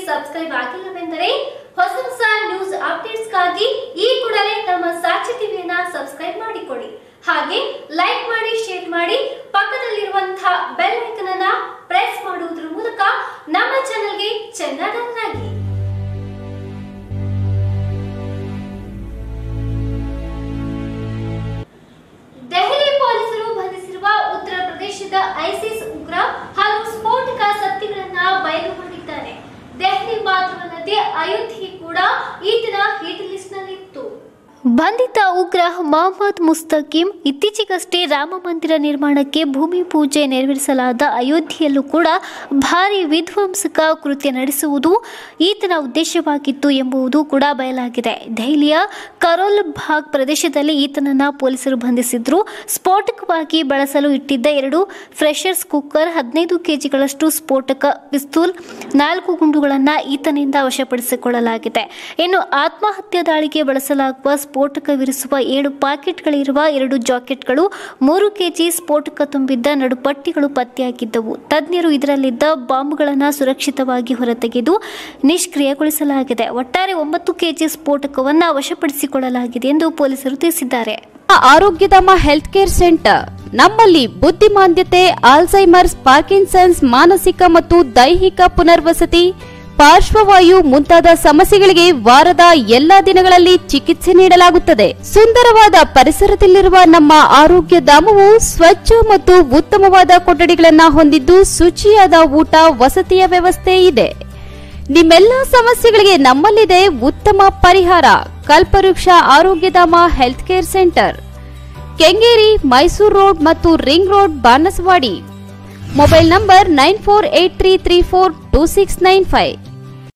subscribe ಆಗಿಲ್ಲವೆಂದರೆ ಹೊಸ ಹೊಸ news ಅಪ್ಡೇಟ್ಸ್ಗಾಗಿ ಈ ಕೂಡಲೇ ನಮ್ಮ ಸಾಕ್ಷಿ ಟಿವಿಯನ್ನ ಸಬ್ಸ್ಕ್ರೈಬ್ ಮಾಡಿಕೊಳ್ಳಿ ಹಾಗೆ ಲೈಕ್ ಮಾಡಿ ಶೇರ್ ಮಾಡಿ ಪಕ್ಕದಲ್ಲಿರುವಂತಹ ಬೆಲ್ ಐಕನ್ ಅನ್ನ ಪ್ರೆಸ್ ಮಾಡುವುದರ ಮೂಲಕ ನಮ್ಮ ಚಾನೆಲ್ಗೆ ಚೆನ್ನಡನ್ನಾಗಿ ದೆಹಲಿ ಪೊಲೀಸರು ಬಂಧಿಸಿರುವ ಉತ್ತರ ಪ್ರದೇಶದ ಐಸಿಸ್ ಉಗ್ರ ಹಾಗೂ ಸ್ಫೋಟಕ ಸತ್ಯಗಳನ್ನ ಬಯಲು ಮಾಡಿದ್ದಾರೆ ದೆಹಲಿ ಮಾತ್ರವಲ್ಲದೆ ಅಯೋಧ್ಯೆ ಕೂಡ ಈತನ ಹಿಟ್ ಲಿಸ್ಟ್ ನಲ್ಲಿತ್ತು ಬಂಧಿತ ಉಗ್ರ ಮೊಹಮ್ಮದ್ ಮುಸ್ತಕಿಂ ಇತ್ತೀಚೆಗಷ್ಟೇ ರಾಮ ಮಂದಿರ ನಿರ್ಮಾಣಕ್ಕೆ ಭೂಮಿ ಪೂಜೆ ನೆರವೇರಿಸಲಾದ ಅಯೋಧ್ಯೆಯಲ್ಲೂ ಕೂಡ ಭಾರಿ ವಿಧ್ವಂಸಕ ಕೃತ್ಯ ನಡೆಸುವುದು ಈತನ ಉದ್ದೇಶವಾಗಿತ್ತು ಎಂಬುದು ಕೂಡ ಬಯಲಾಗಿದೆ ದೆಹಲಿಯ ಕರೋಲ್ ಬಾಗ್ ಪ್ರದೇಶದಲ್ಲಿ ಈತನನ್ನ ಪೊಲೀಸರು ಬಂಧಿಸಿದ್ರು ಸ್ಫೋಟಕವಾಗಿ ಬಳಸಲು ಇಟ್ಟಿದ್ದ ಎರಡು ಫ್ರೆಷರ್ಸ್ ಕುಕ್ಕರ್ ಹದಿನೈದು ಕೆಜಿಗಳಷ್ಟು ಸ್ಫೋಟಕ ಪಿಸ್ತೂಲ್ ನಾಲ್ಕು ಗುಂಡುಗಳನ್ನು ಈತನಿಂದ ವಶಪಡಿಸಿಕೊಳ್ಳಲಾಗಿದೆ ಇನ್ನು ಆತ್ಮಹತ್ಯೆ ದಾಳಿಗೆ ಬಳಸಲಾಗುವ ಸ್ಫೋಟಕವಿರಿಸುವ ಏಳು ಪಾಕೆಟ್ಗಳಿರುವ ಎರಡು ಜಾಕೆಟ್ಗಳು ಮೂರು ಕೆಜಿ ಸ್ಫೋಟಕ ತುಂಬಿದ್ದ ನಡುಪಟ್ಟಿಗಳು ಪತ್ತೆಯಾಗಿದ್ದವು ತಜ್ಞರು ಇದರಲ್ಲಿದ್ದ ಬಾಂಬ್ಗಳನ್ನು ಸುರಕ್ಷಿತವಾಗಿ ಹೊರತೆಗೆದು ನಿಷ್ಕ್ರಿಯಗೊಳಿಸಲಾಗಿದೆ ಒಟ್ಟಾರೆ ಒಂಬತ್ತು ಕೆಜಿ ಸ್ಫೋಟಕವನ್ನು ವಶಪಡಿಸಿಕೊಳ್ಳಲಾಗಿದೆ ಎಂದು ಪೊಲೀಸರು ತಿಳಿಸಿದ್ದಾರೆ ಆರೋಗ್ಯಧಾಮ ಹೆಲ್ತ್ ಕೇರ್ ಸೆಂಟರ್ ನಮ್ಮಲ್ಲಿ ಬುದ್ಧಿಮಾಂದ್ಯತೆ ಆಲ್ಝೈಮರ್ಸ್ ಪಾರ್ಕಿನ್ಸನ್ಸ್ ಮಾನಸಿಕ ಮತ್ತು ದೈಹಿಕ ಪುನರ್ವಸತಿ ಪಾರ್ಶ್ವವಾಯು ಮುಂತಾದ ಸಮಸ್ಯೆಗಳಿಗೆ ವಾರದ ಎಲ್ಲಾ ದಿನಗಳಲ್ಲಿ ಚಿಕಿತ್ಸೆ ನೀಡಲಾಗುತ್ತದೆ ಸುಂದರವಾದ ಪರಿಸರದಲ್ಲಿರುವ ನಮ್ಮ ಆರೋಗ್ಯ ಧಾಮವು ಸ್ವಚ್ಛ ಮತ್ತು ಉತ್ತಮವಾದ ಕೊಠಡಿಗಳನ್ನ ಹೊಂದಿದ್ದು ಶುಚಿಯಾದ ಊಟ ವಸತಿಯ ವ್ಯವಸ್ಥೆ ಇದೆ ನಿಮ್ಮೆಲ್ಲ ಸಮಸ್ಯೆಗಳಿಗೆ ನಮ್ಮಲ್ಲಿದೆ ಉತ್ತಮ ಪರಿಹಾರ Kalpavriksha Arogyadhama health care centre Kengeri Mysuru road ಮತ್ತು ring road Banaswadi mobile number nine four eight three three four two six nine five